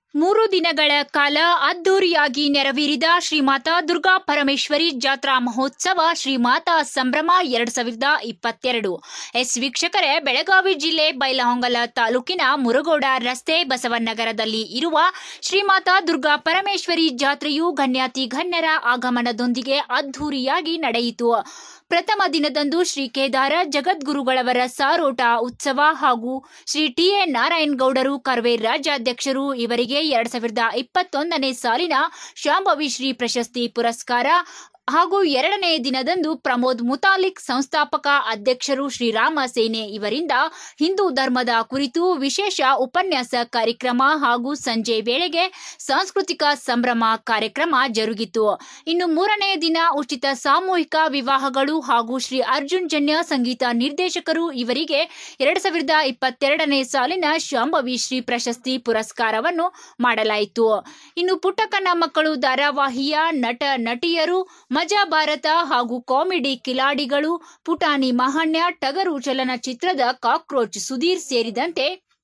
ಮೂರು ದಿನಗಳ ಕಾಲ ಅದ್ದೂರಿಯಾಗಿ ನೆರವೇರಿದ ಶ್ರೀಮಾತಾ ದುರ್ಗಾ ಪರಮೇಶ್ವರಿ ಜಾತ್ರಾ ಮಹೋತ್ಸವ ಶ್ರೀಮಾತಾ ಸಂಭ್ರಮ ಎರಡ್ ಸಾವಿರದ ಇಪ್ಪತ್ತೆರಡು ಎಸ್ ವೀಕ್ಷಕರೇ ಬೆಳಗಾವಿ ಜಿಲ್ಲೆ ಬೈಲಹೊಂಗಲ ತಾಲೂಕಿನ ಮುರುಗೋಡ ರಸ್ತೆ ಬಸವನಗರದಲ್ಲಿ ಇರುವ ಶ್ರೀಮಾತಾ ದುರ್ಗಾ ಪರಮೇಶ್ವರಿ ಜಾತ್ರೆಯು ಗಣ್ಯಾತಿ ಗಣ್ಯರ ಆಗಮನದೊಂದಿಗೆ ಅದ್ದೂರಿಯಾಗಿ ನಡೆಯಿತು ಪ್ರಥಮ ದಿನದಂದು ಶ್ರೀ ಕೇದಾರ ಜಗದ್ಗುರುಗಳವರ ಸಾರೋಟ ಉತ್ಸವ ಹಾಗೂ ಶ್ರೀ ಟಿ ಎ ನಾರಾಯಣ್ ಗೌಡರು ಕರ್ವೆ ರಾಜ್ಯಾಧ್ಯಕ್ಷರು ಇವರಿಗೆ ಎರಡ್ ಸಾವಿರದ ಇಪ್ಪತ್ತೊಂದನೇ ಸಾಲಿನ ಶಾಂಭವಿ ಶ್ರೀ ಪ್ರಶಸ್ತಿ ಪುರಸ್ಕಾರ ಹಾಗೂ ಎರಡನೇ ದಿನದಂದು ಪ್ರಮೋದ್ ಮುತಾಲಿಕ್ ಸಂಸ್ಥಾಪಕ ಅಧ್ಯಕ್ಷರು ಶ್ರೀರಾಮ ಸೇನೆ ಇವರಿಂದ ಹಿಂದೂ ಧರ್ಮದ ಕುರಿತು ವಿಶೇಷ ಉಪನ್ಯಾಸ ಕಾರ್ಯಕ್ರಮ ಹಾಗೂ ಸಂಜೆ ವೇಳೆಗೆ ಸಾಂಸ್ಕೃತಿಕ ಸಂಭ್ರಮ ಕಾರ್ಯಕ್ರಮ ಜರುಗಿತು ಇನ್ನು ಮೂರನೇ ದಿನ ಉಚಿತ ಸಾಮೂಹಿಕ ವಿವಾಹಗಳು ಹಾಗೂ ಶ್ರೀ ಅರ್ಜುನ್ ಜನ್ಯ ಸಂಗೀತ ನಿರ್ದೇಶಕರು ಇವರಿಗೆ ಎರಡ್ ಸಾವಿರದ ಇಪ್ಪತ್ತೆರಡನೇ ಸಾಲಿನ ಶಾಂಭವಿ ಶ್ರೀ ಪ್ರಶಸ್ತಿ ಪುರಸ್ಕಾರವನ್ನು ಮಾಡಲಾಯಿತು ಇನ್ನು ಪುಟ್ಟಕ್ಕನ ಮಕ್ಕಳು ಧಾರಾವಾಹಿಯ ನಟ ನಟಿಯರು ಮಜಾ ಭಾರತ ಹಾಗೂ ಕಾಮಿಡಿ ಕಿಲಾಡಿಗಳು ಪುಟಾಣಿ ಮಹಣ್ಯ ಟಗರು ಚಲನಚಿತ್ರದ ಕಾಕ್ರೋಚ್ ಸುಧೀರ್ ಸೇರಿದಂತೆ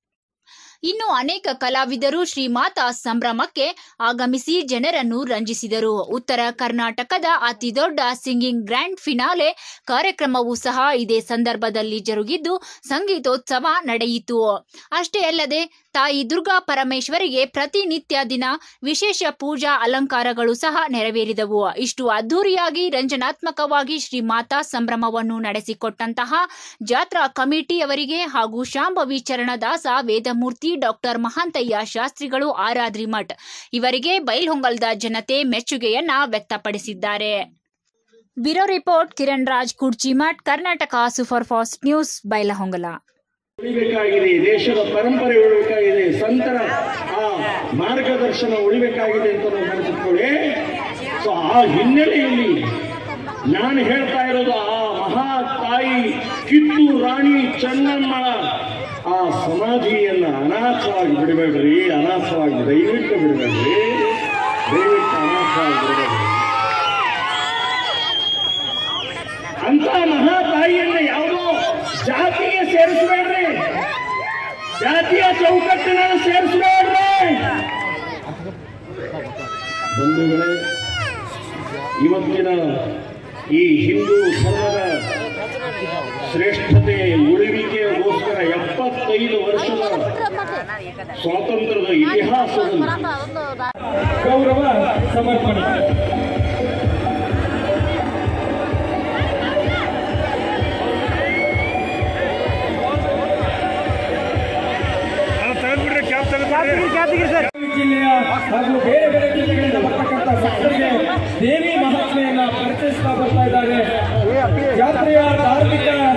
ಇನ್ನು ಅನೇಕ ಕಲಾವಿದರು ಶ್ರೀಮಾತಾ ಸಂಭ್ರಮಕ್ಕೆ ಆಗಮಿಸಿ ಜನರನ್ನು ರಂಜಿಸಿದರು ಉತ್ತರ ಕರ್ನಾಟಕದ ಅತಿ ದೊಡ್ಡ ಸಿಂಗಿಂಗ್ ಗ್ರ್ಯಾಂಡ್ ಫಿನಾಲೆ ಕಾರ್ಯಕ್ರಮವೂ ಸಹ ಇದೇ ಸಂದರ್ಭದಲ್ಲಿ ಜರುಗಿದ್ದು ಸಂಗೀತೋತ್ಸವ ನಡೆಯಿತು ಅಷ್ಟೇ ಅಲ್ಲದೆ ತಾಯಿ ದುರ್ಗಾ ಪರಮೇಶ್ವರಿಗೆ ಪ್ರತಿನಿತ್ಯ ದಿನ ವಿಶೇಷ ಪೂಜಾ ಅಲಂಕಾರಗಳು ಸಹ ನೆರವೇರಿದವು ಇಷ್ಟು ಅದ್ದೂರಿಯಾಗಿ ರಂಜನಾತ್ಮಕವಾಗಿ ಶ್ರೀಮಾತಾ ಸಂಭ್ರಮವನ್ನು ನಡೆಸಿಕೊಟ್ಟಂತಹ ಜಾತ್ರಾ ಕಮಿಟಿಯವರಿಗೆ ಹಾಗೂ ಶಾಂಭವಿ ಚರಣದಾಸ ವೇದಮೂರ್ತಿ ಡಾಕ್ಟರ್ ಮಹಾಂತಯ್ಯ ಶಾಸ್ತ್ರಿಗಳು ಆರಾದ್ರಿ ಮಠ್ ಇವರಿಗೆ ಬೈಲ್ಹೊಂಗಲದ ಜನತೆ ಮೆಚ್ಚುಗೆಯನ್ನ ವ್ಯಕ್ತಪಡಿಸಿದ್ದಾರೆ bureau report Kiran Raj Kudchimath Karnataka super fast news Bailhongal ಉಳಿಬೇಕಾಗಿದೆ ದೇಶದ ಪರಂಪರೆ ಉಳಿಬೇಕಾಗಿದೆ ಸಂತರ ಆ ಮಾರ್ಗದರ್ಶನ ಉಳಿಬೇಕಾಗಿದೆ ಅಂತ ನಾವು ನೆನಪಿಟ್ಕೊಳ್ಳಿ ಸೊ ಆ ಹಿನ್ನೆಲೆಯಲ್ಲಿ ನಾನು ಹೇಳ್ತಾ ಇರೋದು ಆ ಮಹಾ ತಾಯಿ ಕಿತ್ತೂರು ರಾಣಿ ಚೆನ್ನಮ್ಮಳ ಆ ಸಮಾಧಿಯನ್ನ ಅನಾಥವಾಗಿ ಬಿಡಬೇಡ್ರಿ ಅನಾಥವಾಗಿ ದಯವಿಟ್ಟು ಬಿಡಬೇಡ್ರಿ ದಯವಿಟ್ಟು ಅನಾಥವಾಗಿ ಬಿಡಬೇಡ್ರಿ ಅಂತ ಮಹಾ ತಾಯಿಯನ್ನ ಯಾವುದೋ ಜಾತಿಗೆ ಸೇರಿಸಬೇಡ್ರಿ ಜಾತಿಯ ಚೌಕಟ್ಟಿನ ಸೇರಿಸಬೇಡ್ರಿ ಬಂಧುಗಳೇ ಇವತ್ತಿನ ಈ ಹಿಂದೂ ಧರ್ಮದ ಶ್ರೇಷ್ಠತೆ ಉಳಿವಿಕೆಗೋಸ್ಕರ ಎಪ್ಪತ್ತೈದು ವರ್ಷದ ಸ್ವಾತಂತ್ರ್ಯದ ಇತಿಹಾಸದಲ್ಲಿ ಗೌರವ ಸಮರ್ಪಣೆ ಬೆಳಗಾವಿ ಜಿಲ್ಲೆಯ ಹಾಗೂ ಬೇರೆ ಬೇರೆ ಜಿಲ್ಲೆಗಳಿಂದ ಬರ್ತಕ್ಕಂಥ ಭಕ್ತರಿಗೆ ದೇವಿ ಮಹಾತ್ಮೆಯನ್ನ ಪರಿಚಯಿಸ್ತಾ ಬರ್ತಾ ಇದ್ದಾರೆ ಜಾತ್ರೆಯ ಧಾರ್ಮಿಕ